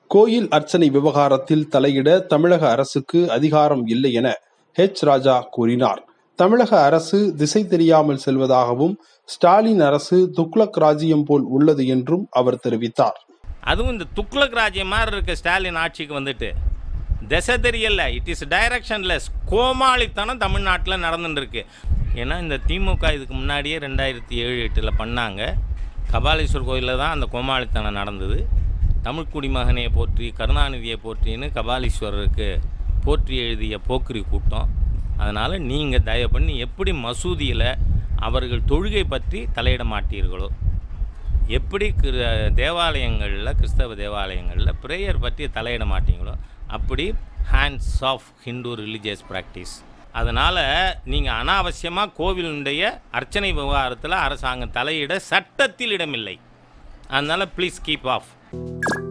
கோயில் அர்ச்சனை விவகாரத்தில் தலையிட தமிழக அரசுக்கு அதிகாரம் இல்லை என ஹெச் ராஜா கூறினார் தமிழக அரசு திசை தெரியாமல் செல்வதாகவும் ஸ்டாலின் அரசு துக்ளக் ராஜ்யம் போல் உள்ளது என்றும் அவர் தெரிவித்தார் அதுவும் இந்த துக்ளக் ராஜ்யம் மாதிரி இருக்க ஸ்டாலின் ஆட்சிக்கு வந்துட்டு திசை தெரியல இட் இஸ் டைரக்ஷன்லெஸ் கோமாளித்தனம் தமிழ்நாட்டில் நடந்துட்டு இருக்கு ஏன்னா இந்த திமுக இதுக்கு முன்னாடியே ரெண்டாயிரத்தி ஏழு எட்டில் பண்ணாங்க கபாலீஸ்வர் கோயிலில் தான் அந்த கோமாளித்தனம் நடந்தது தமிழ் குடிமகனையை போற்றி கருணாநிதியை போற்றின்னு கபாலீஸ்வரருக்கு போற்றி எழுதிய போக்கிரி கூட்டம் அதனால் நீங்கள் தயவு பண்ணி எப்படி மசூதியில் அவர்கள் தொழுகை பற்றி தலையிட மாட்டீர்களோ எப்படி கிற- தேவாலயங்களில் கிறிஸ்தவ தேவாலயங்களில் ப்ரேயர் பற்றி தலையிட மாட்டீங்களோ அப்படி hands off Hindu religious practice அதனால் நீங்கள் அனாவசியமாக கோவிலுடைய அர்ச்சனை விவகாரத்தில் அரசாங்கம் தலையிட சட்டத்தில் இடமில்லை அதனால் ப்ளீஸ் கீப் ஆஃப்